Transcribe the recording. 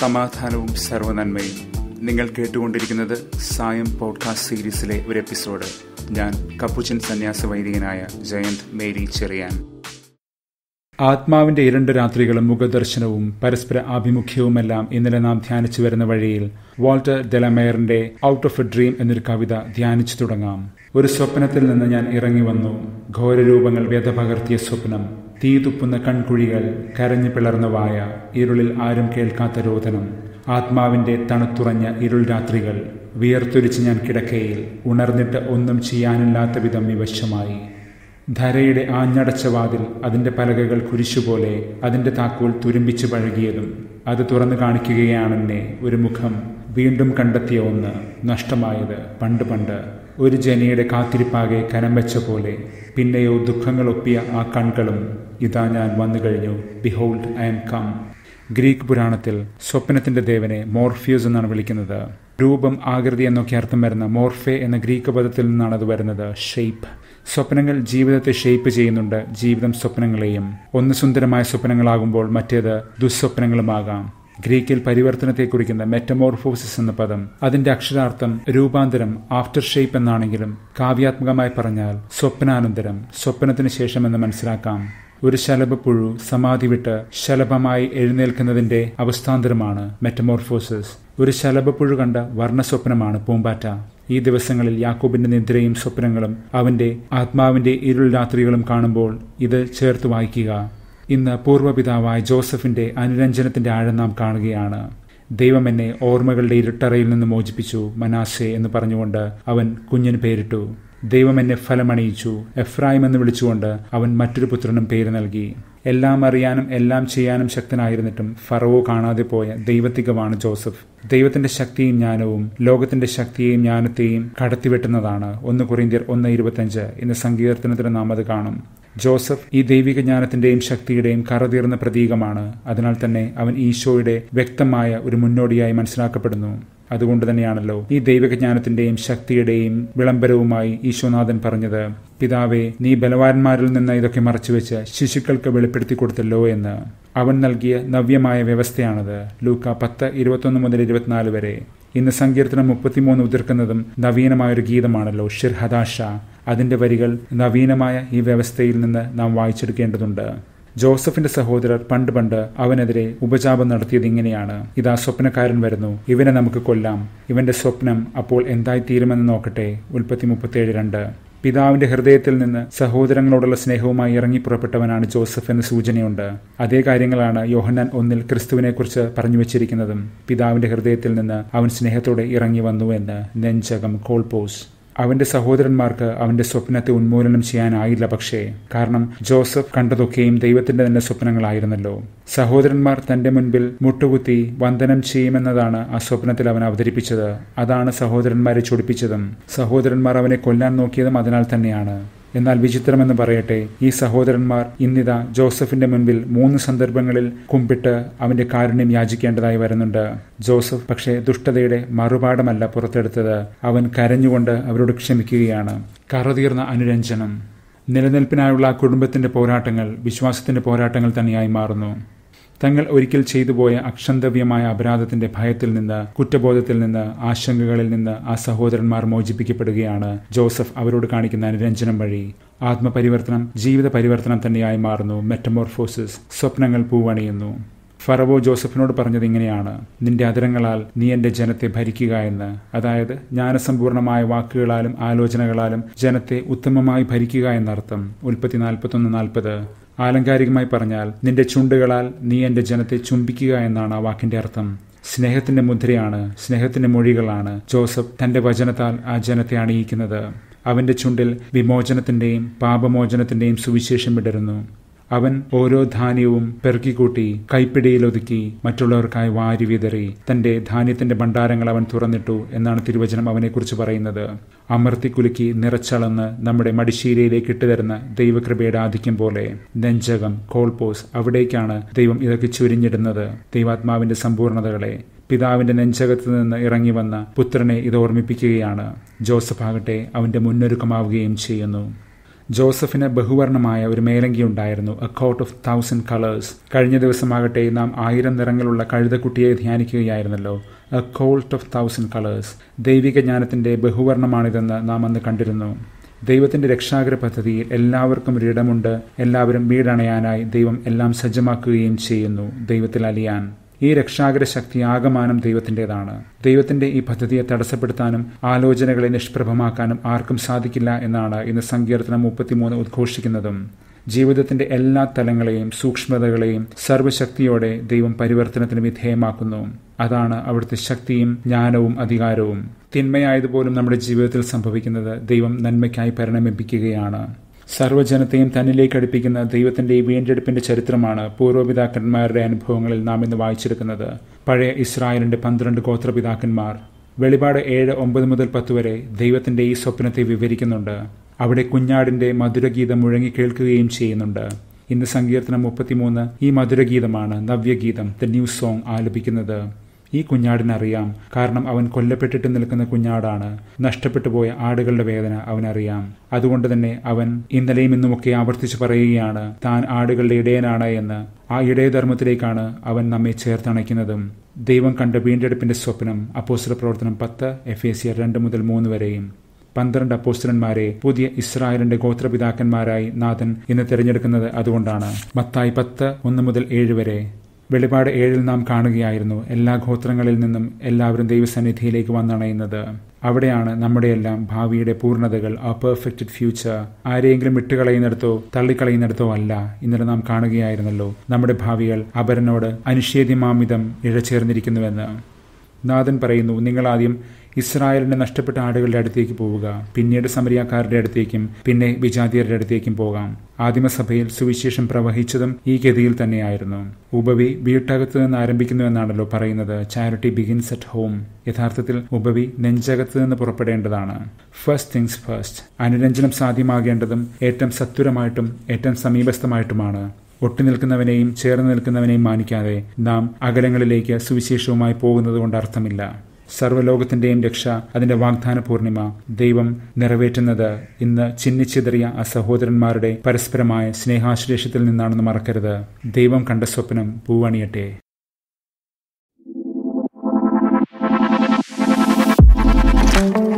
സമാധാനവും സർവനന്മയും നിങ്ങൾ കേട്ടുകൊണ്ടിരിക്കുന്നത് സായം പോഡ്കാസ്റ്റ് സീരീസിലെ ഒരു എപ്പിസോഡ് ഞാൻ കപ്പുച്ചൻ സന്യാസ വൈദികനായ ജയന്ത് മേരി ചെറിയാൻ ആത്മാവിന്റെ ഇരണ്ട് രാത്രികളും മുഖദർശനവും പരസ്പര ആഭിമുഖ്യവുമെല്ലാം ഇന്നലെ നാം ധ്യാനിച്ചു വരുന്ന വഴിയിൽ വാൾട്ടർ ഡെലമേറിന്റെ ഔട്ട് ഓഫ് എ ഡ്രീം എന്നൊരു കവിത ധ്യാനിച്ചു തുടങ്ങാം ഒരു സ്വപ്നത്തിൽ നിന്ന് ഞാൻ ഇറങ്ങി വന്നു ഘോരരൂപങ്ങൾ വ്യത പകർത്തിയ സ്വപ്നം തീ തുപ്പുന്ന കൺകുഴികൾ കരഞ്ഞു പിളർന്ന വായ ഇരുളിൽ ആരും കേൾക്കാത്ത രോദനം ആത്മാവിന്റെ തണുത്തുറഞ്ഞ ഇരുൾ രാത്രികൾ വിയർത്തൊരിച്ച് ഞാൻ കിടക്കയിൽ ഉണർന്നിട്ട് ഒന്നും ചെയ്യാനില്ലാത്ത വിധം വിവശമായി ധരയുടെ ആഞ്ഞടച്ച വാതിൽ അതിന്റെ പലകകൾ കുരിശുപോലെ അതിന്റെ താക്കോൽ തുരുമ്പിച്ചു പഴകിയതും അത് തുറന്നു കാണിക്കുകയാണെന്നെ ഒരു മുഖം വീണ്ടും കണ്ടെത്തിയ ഒന്ന് നഷ്ടമായത് പണ്ട് പണ്ട് ഒരു ജനയുടെ കാത്തിരിപ്പാകെ കനം വെച്ച പോലെ പിന്നെയോ ദുഃഖങ്ങളൊപ്പിയ ആ കൺകളും ഇതാ ഞാൻ വന്നു കഴിഞ്ഞു behold I am come Greek പുരാണത്തിൽ സ്വപ്നത്തിന്റെ ദേവനെ മോർഫ്യൂസ് എന്നാണ് വിളിക്കുന്നത് രൂപം ആകൃതി എന്നൊക്കെ അർത്ഥം വരുന്ന മോർഫെ എന്ന ഗ്രീക്ക് പദത്തിൽ നിന്നാണ് അത് വരുന്നത് ഷെയ്പ്പ് സ്വപ്നങ്ങൾ ജീവിതത്തെ ഷെയ്പ്പ് ചെയ്യുന്നുണ്ട് ജീവിതം സ്വപ്നങ്ങളെയും ഒന്ന് സുന്ദരമായ സ്വപ്നങ്ങളാകുമ്പോൾ മറ്റേത് ദുസ്വപ്നങ്ങളുമാകാം ഗ്രീക്കിൽ പരിവർത്തനത്തെ കുറിക്കുന്ന മെറ്റമോർഫോസിസ് എന്ന പദം അതിന്റെ അക്ഷരാർത്ഥം രൂപാന്തരം ആഫ്റ്റർ ഷേപ്പ് എന്നാണെങ്കിലും കാവ്യാത്മകമായി പറഞ്ഞാൽ സ്വപ്നാനന്തരം സ്വപ്നത്തിന് ശേഷം എന്ന് മനസ്സിലാക്കാം ഒരു ശലഭപ്പുഴു സമാധി വിട്ട് ശലഭമായി എഴുന്നേൽക്കുന്നതിന്റെ അവസ്ഥാന്തരമാണ് മെറ്റമോർഫോസിസ് ഒരു ശലഭപ്പുഴു കണ്ട വർണ്ണസ്വപ്നമാണ് പൂമ്പാറ്റ ഈ ദിവസങ്ങളിൽ യാക്കോബിന്റെ നിദ്രയും സ്വപ്നങ്ങളും അവന്റെ ആത്മാവിന്റെ ഇരുൾ രാത്രികളും കാണുമ്പോൾ ഇത് ചേർത്ത് വായിക്കുക ഇന്ന് പൂർവ്വപിതാവായ ജോസഫിന്റെ അനുരഞ്ജനത്തിന്റെ ആഴം നാം കാണുകയാണ് ദൈവം എന്നെ ഓർമ്മകളുടെ ഇരുട്ടറയിൽ നിന്ന് മോചിപ്പിച്ചു മനാശെ എന്ന് പറഞ്ഞുകൊണ്ട് അവൻ കുഞ്ഞിന് പേരിട്ടു ദൈവം എന്നെ ഫലമണിയിച്ചു എഫ്രായിം എന്ന് വിളിച്ചുകൊണ്ട് അവൻ മറ്റൊരു പുത്രനും പേര് നൽകി എല്ലാം അറിയാനും എല്ലാം ചെയ്യാനും ശക്തനായിരുന്നിട്ടും ഫറവോ കാണാതെ പോയ ദൈവത്തികമാണ് ജോസഫ് ദൈവത്തിന്റെ ശക്തിയും ജ്ഞാനവും ലോകത്തിന്റെ ശക്തിയെയും ജ്ഞാനത്തെയും കടത്തിവെട്ടുന്നതാണ് ഒന്ന് കുറിന്തിയർ ഒന്ന് ഇരുപത്തഞ്ച് ഇന്ന് സങ്കീർത്തനത്തിന് നാം അത് കാണും ജോസഫ് ഈ ദൈവിക ജ്ഞാനത്തിന്റെയും ശക്തിയുടെയും കറതീർന്ന പ്രതീകമാണ് അതിനാൽ തന്നെ അവൻ ഈശോയുടെ വ്യക്തമായ ഒരു മുന്നോടിയായി മനസ്സിലാക്കപ്പെടുന്നു അതുകൊണ്ട് തന്നെയാണല്ലോ ഈ ദൈവജ്ഞാനത്തിന്റെയും ശക്തിയുടെയും വിളംബരവുമായി ഈശോനാഥൻ പറഞ്ഞത് പിതാവെ നീ ബലവാന്മാരിൽ നിന്ന് ഇതൊക്കെ മറച്ചുവെച്ച് ശിശുക്കൾക്ക് വെളിപ്പെടുത്തി കൊടുത്തല്ലോ എന്ന് അവൻ നൽകിയ നവ്യമായ വ്യവസ്ഥയാണത് ലൂക്ക പത്ത് ഇരുപത്തൊന്ന് മുതൽ ഇരുപത്തിനാല് വരെ ഇന്ന് സങ്കീർത്തനം മുപ്പത്തിമൂന്ന് ഉതിർക്കുന്നതും നവീനമായൊരു ഗീതമാണല്ലോ ഷിർ ഹദാഷ അതിന്റെ വരികൾ നവീനമായ ഈ വ്യവസ്ഥയിൽ നിന്ന് നാം വായിച്ചെടുക്കേണ്ടതുണ്ട് ജോസഫിന്റെ സഹോദരർ പണ്ട് പണ്ട് അവനെതിരെ ഉപജാപം നടത്തിയത് ഇങ്ങനെയാണ് ഇതാ സ്വപ്നക്കാരൻ വരുന്നു ഇവനെ നമുക്ക് കൊല്ലാം ഇവന്റെ സ്വപ്നം അപ്പോൾ എന്തായി തീരുമെന്ന് നോക്കട്ടെ ഉൽപ്പത്തി മുപ്പത്തിയേഴ് രണ്ട് പിതാവിന്റെ ഹൃദയത്തിൽ നിന്ന് സഹോദരങ്ങളോടുള്ള സ്നേഹവുമായി ഇറങ്ങി പുറപ്പെട്ടവനാണ് ജോസഫ് എന്ന സൂചനയുണ്ട് അതേ കാര്യങ്ങളാണ് യോഹന്നാൻ ഒന്നിൽ ക്രിസ്തുവിനെക്കുറിച്ച് പറഞ്ഞു വെച്ചിരിക്കുന്നതും പിതാവിന്റെ ഹൃദയത്തിൽ നിന്ന് അവൻ സ്നേഹത്തോടെ ഇറങ്ങി വന്നു എന്ന് നെഞ്ചകം കോൾപോസ് അവന്റെ സഹോദരന്മാർക്ക് അവന്റെ സ്വപ്നത്തെ ഉന്മൂലനം ചെയ്യാനായില്ല പക്ഷേ കാരണം ജോസഫ് കണ്ടതൊക്കെയും ദൈവത്തിന്റെ തന്നെ സ്വപ്നങ്ങളായിരുന്നല്ലോ സഹോദരന്മാർ തന്റെ മുൻപിൽ മുട്ടുകുത്തി വന്ദനം ചെയ്യുമെന്നതാണ് ആ സ്വപ്നത്തിൽ അവൻ അവതരിപ്പിച്ചത് അതാണ് സഹോദരന്മാരെ ചൊടിപ്പിച്ചതും സഹോദരന്മാർ അവനെ കൊല്ലാൻ നോക്കിയതും അതിനാൽ തന്നെയാണ് എന്നാൽ വിചിത്രമെന്ന് പറയട്ടെ ഈ സഹോദരന്മാർ ഇന്നിതാ ജോസഫിന്റെ മുൻപിൽ മൂന്ന് സന്ദർഭങ്ങളിൽ കുമ്പിട്ട് അവന്റെ കാരുണ്യം യാചിക്കേണ്ടതായി വരുന്നുണ്ട് ജോസഫ് പക്ഷേ ദുഷ്ടതയുടെ മറുപാടമല്ല പുറത്തെടുത്തത് അവൻ കരഞ്ഞുകൊണ്ട് അവരോട് ക്ഷമിക്കുകയാണ് കറതീർന്ന അനുരഞ്ജനം നിലനിൽപ്പിനായുള്ള ആ കുടുംബത്തിന്റെ പോരാട്ടങ്ങൾ വിശ്വാസത്തിന്റെ പോരാട്ടങ്ങൾ തന്നെയായി മാറുന്നു തങ്ങൾ ഒരിക്കൽ ചെയ്തുപോയ അക്ഷന്തവ്യമായ അപരാധത്തിന്റെ ഭയത്തിൽ നിന്ന് കുറ്റബോധത്തിൽ നിന്ന് ആശങ്കകളിൽ നിന്ന് ആ സഹോദരന്മാർ മോചിപ്പിക്കപ്പെടുകയാണ് ജോസഫ് അവരോട് കാണിക്കുന്ന അനുരഞ്ജനം വഴി ആത്മപരിവർത്തനം ജീവിത പരിവർത്തനം തന്നെയായി മാറുന്നു മെറ്റമോർഫോസിസ് സ്വപ്നങ്ങൾ പൂവണിയുന്നു ഫറവോ ജോസഫിനോട് പറഞ്ഞത് ഇങ്ങനെയാണ് നിന്റെ അതരങ്ങളാൽ നീ എന്റെ ജനത്തെ ഭരിക്കുക എന്ന് അതായത് ജ്ഞാനസമ്പൂർണമായ വാക്കുകളാലും ആലോചനകളാലും ജനത്തെ ഉത്തമമായി ഭരിക്കുക എന്നർത്ഥം ഉൽപ്പത്തി നാൽപ്പത്തൊന്ന് നാൽപ്പത് ആലങ്കാരികമായി പറഞ്ഞാൽ നിന്റെ ചുണ്ടുകളാൽ നീ എന്റെ ജനത്തെ ചുംബിക്കുക എന്നാണ് ആ വാക്കിന്റെ അർത്ഥം സ്നേഹത്തിന്റെ മുദ്രയാണ് സ്നേഹത്തിന്റെ മൊഴികളാണ് ജോസഫ് തന്റെ വചനത്താൽ ആ ജനത്തെ അണിയിക്കുന്നത് അവന്റെ ചുണ്ടിൽ വിമോചനത്തിന്റെയും പാപമോചനത്തിന്റെയും സുവിശേഷം വിടരുന്നു അവൻ ഓരോ ധാന്യവും പെറുക്കിക്കൂട്ടി കൈപ്പിടിയിലൊതുക്കി മറ്റുള്ളവർക്കായി വാരി വിതറി തന്റെ ധാന്യത്തിന്റെ ഭണ്ഡാരങ്ങൾ അവൻ തുറന്നിട്ടു എന്നാണ് തിരുവചനം അവനെക്കുറിച്ച് പറയുന്നത് അമർത്തി കുലുക്കി നിറച്ചളന്ന് നമ്മുടെ മടിശീലയിലേക്ക് ഇട്ടുതരുന്ന ദൈവകൃപയുടെ ആധിക്യം പോലെ നെഞ്ചകം കോൾപോസ് അവിടേക്കാണ് ദൈവം ഇതൊക്കെ ചുരിഞ്ഞിടുന്നത് ദൈവാത്മാവിന്റെ സമ്പൂർണതകളെ പിതാവിന്റെ നെഞ്ചകത്ത് നിന്ന് ഇറങ്ങി വന്ന പുത്രനെ ഇത് ഓർമ്മിപ്പിക്കുകയാണ് ജോസഫ് ആകട്ടെ അവന്റെ മുന്നൊരുക്കമാവുകയും ചെയ്യുന്നു ജോസഫിന് ബഹുവർണമായ ഒരു മേലങ്കി ഉണ്ടായിരുന്നു a coat of thousand colours കഴിഞ്ഞ ദിവസമാകട്ടെ നാം ആയിരം നിറങ്ങളുള്ള കഴുതക്കുട്ടിയെ ധ്യാനിക്കുകയായിരുന്നല്ലോ a colt of thousand colours ദൈവിക ജ്ഞാനത്തിന്റെ ബഹുവർണമാണിതെന്ന് നാം അന്ന് കണ്ടിരുന്നു ദൈവത്തിന്റെ രക്ഷാകര പദ്ധതിയിൽ എല്ലാവർക്കും ഒരിടമുണ്ട് എല്ലാവരും വീടണയാനായി ദൈവം എല്ലാം സജ്ജമാക്കുകയും ചെയ്യുന്നു ദൈവത്തിൽ അലിയാൻ ഈ രക്ഷാകര ശക്തി ആകമാനം ദൈവത്തിൻ്റെതാണ് ദൈവത്തിന്റെ ഈ പദ്ധതിയെ തടസ്സപ്പെടുത്താനും ആലോചനകളെ നിഷ്പ്രഭമാക്കാനും ആർക്കും സാധിക്കില്ല എന്നാണ് ഇന്ന് സങ്കീർത്തനം മുപ്പത്തിമൂന്ന് ഉദ്ഘോഷിക്കുന്നതും ജീവിതത്തിന്റെ എല്ലാ തലങ്ങളെയും സൂക്ഷ്മതകളെയും സർവശക്തിയോടെ ദൈവം പരിവർത്തനത്തിന് വിധേയമാക്കുന്നു അതാണ് അവിടുത്തെ ശക്തിയും ജ്ഞാനവും അധികാരവും തിന്മയായതുപോലും നമ്മുടെ ജീവിതത്തിൽ സംഭവിക്കുന്നത് ദൈവം നന്മയ്ക്കായി പരിണമിപ്പിക്കുകയാണ് സർവ്വജനത്തെയും തന്നിലേക്ക് അടുപ്പിക്കുന്ന ദൈവത്തിന്റെ ഈ വീണ്ടെടുപ്പിന്റെ ചരിത്രമാണ് പൂർവ്വപിതാക്കന്മാരുടെ അനുഭവങ്ങളിൽ നാം ഇന്ന് വായിച്ചെടുക്കുന്നത് പഴയ ഇസ്രായേലിന്റെ പന്ത്രണ്ട് ഗോത്രപിതാക്കന്മാർ വെളിപാട് ഏഴ് ഒമ്പത് മുതൽ പത്ത് വരെ ദൈവത്തിന്റെ ഈ സ്വപ്നത്തെ വിവരിക്കുന്നുണ്ട് അവിടെ കുഞ്ഞാടിന്റെ മധുരഗീതം മുഴങ്ങി കേൾക്കുകയും ചെയ്യുന്നുണ്ട് ഇന്ന് സങ്കീർത്തനം മുപ്പത്തിമൂന്ന് ഈ മധുരഗീതമാണ് നവ്യഗീതം ദ ന്യൂ സോങ് ആലപിക്കുന്നത് ഈ കുഞ്ഞാടിനറിയാം കാരണം അവൻ കൊല്ലപ്പെട്ടിട്ട് നിൽക്കുന്ന കുഞ്ഞാടാണ് നഷ്ടപ്പെട്ടു പോയ ആടുകളുടെ വേദന അവനറിയാം അതുകൊണ്ട് തന്നെ അവൻ ഇന്നലെയും ഇന്നുമൊക്കെ ആവർത്തിച്ചു പറയുകയാണ് താൻ ആടുകളുടെ ഇടയനാണ് എന്ന് ആ ഇടയധർമ്മത്തിലേക്കാണ് അവൻ നമ്മെ ചേർത്തണയ്ക്കുന്നതും ദൈവം കണ്ട വീണ്ടെടുപ്പിന്റെ സ്വപ്നം അപ്പോസ്റ്റല പ്രവർത്തനം പത്ത് എഫ് എ സി രണ്ട് മുതൽ മൂന്ന് വരെയും പന്ത്രണ്ട് അപ്പോസ്റ്റലന്മാരെ പുതിയ ഇസ്രായേലിന്റെ ഗോത്രപിതാക്കന്മാരായി നാഥൻ ഇന്ന് തിരഞ്ഞെടുക്കുന്നത് അതുകൊണ്ടാണ് മത്തായി പത്ത് ഒന്ന് മുതൽ ഏഴ് വരെ വെളിപാട് ഏഴിൽ നാം കാണുകയായിരുന്നു എല്ലാ ഗോത്രങ്ങളിൽ നിന്നും എല്ലാവരും ദൈവസന്നിധിയിലേക്ക് വന്നണയുന്നത് അവിടെയാണ് നമ്മുടെയെല്ലാം ഭാവിയുടെ പൂർണ്ണതകൾ ആ പെർഫെക്റ്റഡ് ഫ്യൂച്ചർ ആരെയെങ്കിലും വിട്ടുകളയുന്നിടത്തോ തള്ളിക്കളയുന്നിടത്തോ അല്ല ഇന്നലെ നാം കാണുകയായിരുന്നല്ലോ നമ്മുടെ ഭാവികൾ അപരനോട് അനിഷേധ്യമാമിതം ഇഴചേർന്നിരിക്കുന്നുവെന്ന് നാഥൻ പറയുന്നു നിങ്ങളാദ്യം ഇസ്രായേലിന്റെ നഷ്ടപ്പെട്ട ആടുകളുടെ അടുത്തേക്ക് പോവുക പിന്നീട് സമരിയാക്കാരുടെ അടുത്തേക്കും പിന്നെ വിജാതിയരുടെ അടുത്തേക്കും പോകാം ആദിമസഭയിൽ സുവിശേഷം പ്രവഹിച്ചതും ഈ ഗതിയിൽ തന്നെയായിരുന്നു ഉപവി വീട്ടകത്ത് നിന്ന് ആരംഭിക്കുന്നുവെന്നാണല്ലോ പറയുന്നത് ചാരിറ്റി ബിഗിൻസ് അറ്റ് ഹോം യഥാർത്ഥത്തിൽ ഉപവി നെഞ്ചകത്ത് നിന്ന് പുറപ്പെടേണ്ടതാണ് ഫസ്റ്റ് തിങ്സ് ഫസ്റ്റ് അനുരഞ്ജനം സാധ്യമാകേണ്ടതും ഏറ്റവും സത്വരമായിട്ടും ഏറ്റവും സമീപസ്ഥമായിട്ടുമാണ് ഒട്ടി നിൽക്കുന്നവനെയും ചേർന്ന് നിൽക്കുന്നവനെയും മാനിക്കാതെ നാം അകലങ്ങളിലേക്ക് സുവിശേഷവുമായി പോകുന്നത് കൊണ്ട് അർത്ഥമില്ല സർവ്വലോകത്തിന്റെയും രക്ഷ അതിന്റെ വാഗ്ദാന പൂർണിമ ദൈവം നിറവേറ്റുന്നത് ഇന്ന് ചിന്നിച്ചിതറിയ ആ സഹോദരന്മാരുടെ പരസ്പരമായ സ്നേഹാശ്ലേഷത്തിൽ നിന്നാണെന്ന് മറക്കരുത് ദൈവം കണ്ട സ്വപ്നം പൂവണിയട്ടെ thank you